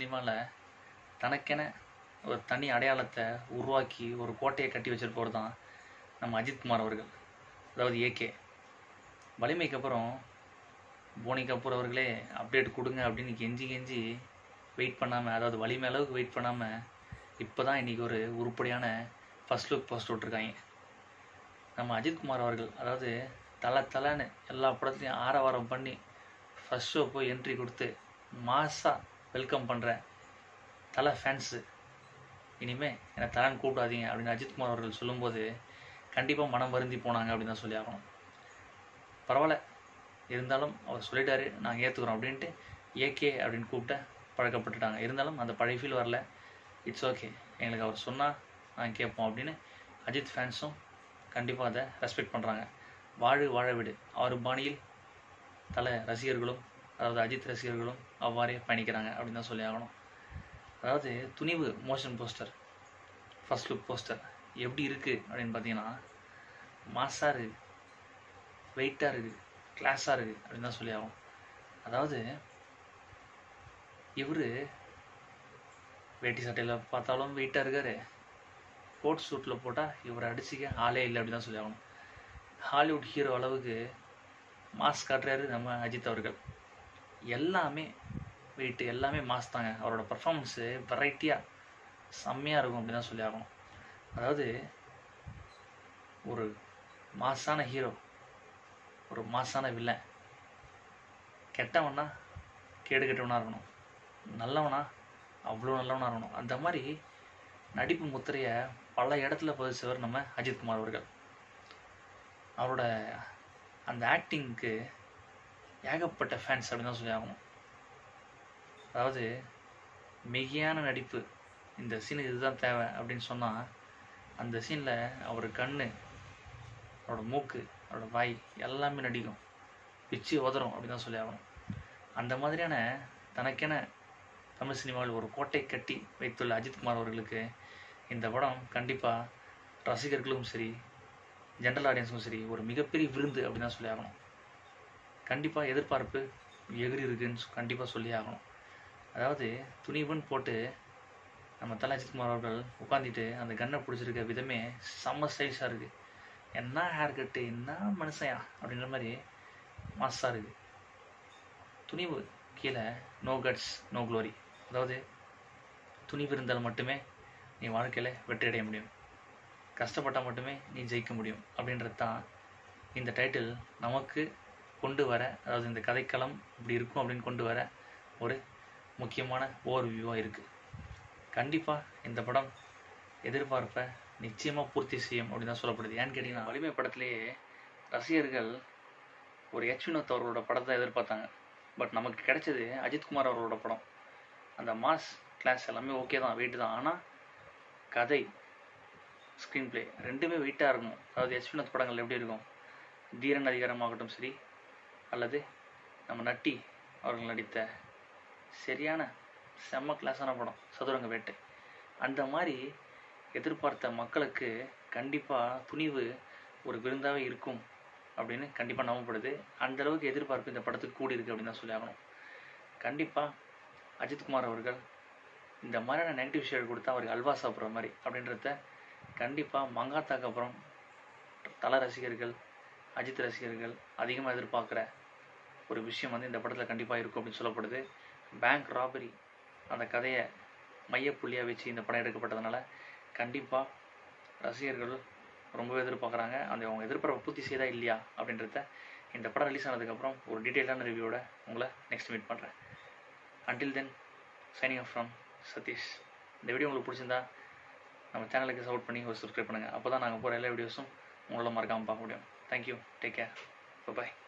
சினிமாவில் தனக்கென ஒரு தனி அடையாளத்தை உருவாக்கி ஒரு கோட்டையை கட்டி வச்சிருப்பவர் தான் நம்ம அஜித்குமார் அவர்கள் அதாவது ஏகே வலிமைக்கு அப்புறம் போனி கபூர் அவர்களே அப்டேட் கொடுங்க அப்படின்னு கெஞ்சி கெஞ்சி வெயிட் பண்ணாமல் அதாவது வலிமை அளவுக்கு வெயிட் பண்ணாமல் இப்போ தான் இன்றைக்கி ஒரு உருப்படியான ஃபர்ஸ்ட் லுக் போஸ்ட் விட்ருக்காங்க நம்ம அஜித்குமார் அவர்கள் அதாவது தலை தலைன்னு எல்லா படத்துலையும் ஆரவாரம் பண்ணி ஃபர்ஸ்ட் ஷோ போய் என்ட்ரி கொடுத்து மாஸாக வெல்கம் பண்ணுற தலை ஃபேன்ஸு இனிமே என்னை தலைன்னு கூப்பிடாதீங்க அப்படின்னு அஜித்குமார் அவர்கள் சொல்லும்போது கண்டிப்பாக மனம் வருந்தி போனாங்க அப்படின்னு தான் சொல்லி ஆகணும் பரவாயில்ல இருந்தாலும் அவர் சொல்லிட்டாரு நாங்கள் ஏற்றுக்குறோம் அப்படின்ட்டு ஏகே அப்படின்னு கூப்பிட்ட பழக்கப்பட்டுட்டாங்க இருந்தாலும் அந்த பழைய ஃபீல் வரல இட்ஸ் ஓகே எங்களுக்கு அவர் சொன்னால் நாங்கள் கேட்போம் அப்படின்னு அஜித் ஃபேன்ஸும் கண்டிப்பாக அதை ரெஸ்பெக்ட் பண்ணுறாங்க வாழு வாழ விடு அவர் பாணியில் தலை ரசிகர்களும் அதாவது அஜித் ரசிகர்களும் அவ்வாறே பயணிக்கிறாங்க அப்படின்னு தான் சொல்லி ஆகணும் அதாவது Thunivu motion poster first look poster எப்படி இருக்குது அப்படின்னு பார்த்தீங்கன்னா மாஸாக இருக்குது வெயிட்டாக இருக்குது கிளாஸாக இருக்குது அப்படின்னு தான் சொல்லி ஆகும் அதாவது இவர் வேட்டி சட்டையில் பார்த்தாலும் வெயிட்டாக இருக்காரு கோட் சூட்டில் போட்டால் இவரை அடிச்சிக்க ஆளே இல்லை அப்படின்னு தான் சொல்லி ஆகணும் ஹாலிவுட் ஹீரோ அளவுக்கு மாஸ் காட்டுறாரு நம்ம அஜித் அவர்கள் எல்லாமே வெயிட்டு எல்லாமே மாஸ் தாங்க அவரோட பர்ஃபார்மன்ஸு வெரைட்டியாக செம்மையாக இருக்கும் அப்படின்னு தான் சொல்லி ஆகணும் அதாவது ஒரு மாஸான ஹீரோ ஒரு மாஸான வில்லன் கெட்டவனா கேடு கெட்டவனாக இருக்கணும் நல்லவனா அவ்வளோ நல்லவனாக இருக்கணும் அந்த மாதிரி நடிப்பு முத்திரையை பல இடத்துல பதிச்சவர் நம்ம அஜித்குமார் அவர்கள் அவரோட அந்த ஆக்டிங்க்கு ஏகப்பட்ட ஃபேன்ஸ் அப்படின்னு தான் சொல்லி ஆகணும் அதாவது மிகையான நடிப்பு இந்த சீனுக்கு இதுதான் தேவை அப்படின்னு சொன்னால் அந்த சீனில் அவர் கண் அவரோட மூக்கு அவரோட வாய் எல்லாமே நடிக்கும் பிச்சு உதறும் அப்படின்னு தான் சொல்லி ஆகணும் அந்த மாதிரியான தனக்கென தமிழ் சினிமாவில் ஒரு கோட்டை கட்டி வைத்துள்ள அஜித்குமார் அவர்களுக்கு இந்த படம் கண்டிப்பாக ரசிகர்களுக்கும் சரி ஜென்ரல் ஆடியன்ஸுக்கும் சரி ஒரு மிகப்பெரிய விருந்து அப்படின்னு தான் சொல்லி ஆகணும் கண்டிப்பாக எதிர்பார்ப்பு எகிரி இருக்குன்னு கண்டிப்பாக சொல்லி ஆகணும் அதாவது துணிவுன்னு போட்டு நம்ம தலை அஜித்குமார் அவர்கள் உட்காந்துட்டு அந்த கன்னை பிடிச்சிருக்க விதமே செம்ம ஸ்டைல்ஸாக இருக்குது என்ன ஹேர் கட்டு என்ன மனுஷயா அப்படின்ற மாதிரி மாஸாக இருக்குது துணிவு கீழே நோ கட்ஸ் நோ க்ளோரி அதாவது துணிவு இருந்தால் மட்டுமே நீ வாழ்க்கையில் வெற்றி அடைய முடியும் கஷ்டப்பட்டால் மட்டுமே நீ ஜெயிக்க முடியும் அப்படின்றது தான் இந்த டைட்டில் நமக்கு கொண்டு வர அதாவது இந்த கதைக்களம் இப்படி இருக்கும் அப்படின்னு கொண்டு வர ஒரு முக்கியமான ஓவர் வியூவாக இருக்குது கண்டிப்பாக இந்த படம் எதிர்பார்ப்பை நிச்சயமாக பூர்த்தி செய்யும் அப்படின்னு தான் சொல்லப்படுது ஏன்னு கேட்டிங்கன்னா வலிமை படத்திலேயே ரசிகர்கள் ஒரு எச் வினோத் அவர்களோட படத்தை எதிர்பார்த்தாங்க பட் நமக்கு கிடைச்சது அஜித்குமார் அவர்களோட படம் அந்த மாஸ் கிளாஸ் எல்லாமே ஓகே தான் வெயிட் தான் ஆனால் கதை ஸ்க்ரீன் ப்ளே ரெண்டுமே வெயிட்டாக இருக்கும் அதாவது எச் வினோத் படங்கள் எப்படி இருக்கும் தீரன் அதிகாரமாகட்டும் சரி அல்லது நம்ம நட்டி அவர்கள் நடித்த சரியான செம்ம கிளாஸான படம் சதுரங்க வேட்டை அந்த மாதிரி எதிர்பார்த்த மக்களுக்கு கண்டிப்பாக துணிவு ஒரு விருந்தாகவே இருக்கும் அப்படின்னு கண்டிப்பாக நம்பப்படுது அந்த அளவுக்கு எதிர்பார்ப்பு இந்த படத்துக்கு கூடி இருக்கு அப்படின்னு தான் சொல்லி ஆகணும் கண்டிப்பாக அஜித்குமார் அவர்கள் இந்த மாதிரியான நெகட்டிவ் ஷேட் கொடுத்தா அவருக்கு அல்வா சாப்பிட்ற மாதிரி அப்படின்றத கண்டிப்பாக மங்காத்தாக்கு அப்புறம் தல ரசிகர்கள் அஜித் ரசிகர்கள் அதிகமாக எதிர்பார்க்குற ஒரு விஷயம் வந்து இந்த படத்தில் கண்டிப்பாக இருக்கும் அப்படின்னு சொல்லப்படுது பேங்க் ராபரி அந்த கதையை மையப்புள்ளியாக வச்சு இந்த படம் எடுக்கப்பட்டதுனால கண்டிப்பாக ரசிகர்கள் ரொம்பவே எதிர்பார்க்குறாங்க அந்த அவங்க எதிர்பார்ப்பை பூர்த்தி செய்தா இல்லையா அப்படின்றத இந்த படம் ரிலீஸ் ஆனதுக்கப்புறம் ஒரு டீட்டெயிலான ரிவ்யூவோட உங்களை நெக்ஸ்ட் மீட் பண்ணுறேன் until then signing off from Sathish இந்த வீடியோ உங்களுக்கு பிடிச்சிருந்தா நம்ம சேனலுக்கு சப்போர்ட் பண்ணி ஒரு சப்ஸ்கிரைப் பண்ணுங்கள் அப்போ தான் நாங்கள் போகிற எல்லா வீடியோஸும் உங்களால் மறக்காமல் பார்க்க முடியும் தேங்க்யூ டேக் கேர் பாய்